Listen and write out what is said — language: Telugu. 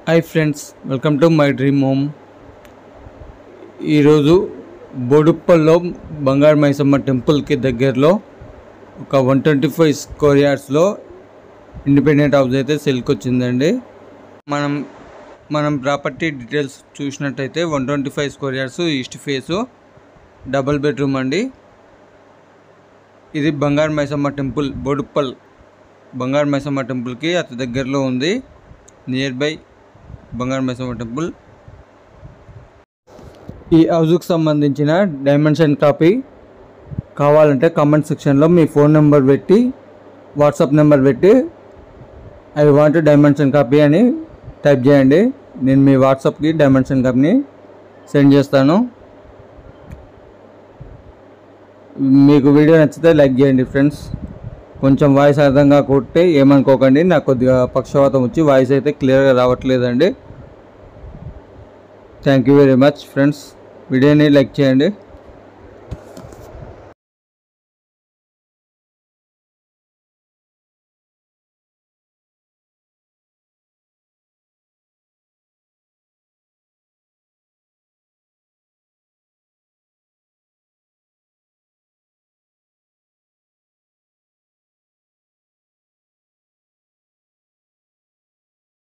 hi friends welcome to my dream home ఈరోజు బోడుప్పల్లో బంగారు మైసమ్మ టెంపుల్కి దగ్గరలో ఒక వన్ ట్వంటీ ఫైవ్ స్క్వేర్ యార్డ్స్లో ఇండిపెండెంట్ హౌస్ అయితే సెల్కి వచ్చిందండి మనం మనం ప్రాపర్టీ డీటెయిల్స్ చూసినట్టయితే one twenty five square yards east face double bedroom అండి ఇది బంగారు మైసమ్మ టెంపుల్ బోడుప్పల్ బంగారు మైసమ్మ టెంపుల్కి అతి దగ్గరలో ఉంది నియర్ బై బంగారు మైసమ్మ టెంపుల్ ఈ హౌస్కి సంబంధించిన డైమెన్షన్ కాపీ కావాలంటే కామెంట్ సెక్షన్లో మీ ఫోన్ నెంబర్ పెట్టి వాట్సాప్ నెంబర్ పెట్టి ఐ వాంట్ డైమెన్షన్ కాపీ అని టైప్ చేయండి నేను మీ వాట్సాప్కి డైమెన్షన్ కాపీని సెండ్ చేస్తాను మీకు వీడియో నచ్చితే లైక్ చేయండి ఫ్రెండ్స్ కొంచెం వాయిస్ అర్థం కాకుంటే ఏమనుకోకండి నాకు కొద్దిగా పక్షవాతం వచ్చి వాయిస్ అయితే క్లియర్గా రావట్లేదండి thank you very much friends వీడియోని లైక్ చేయండి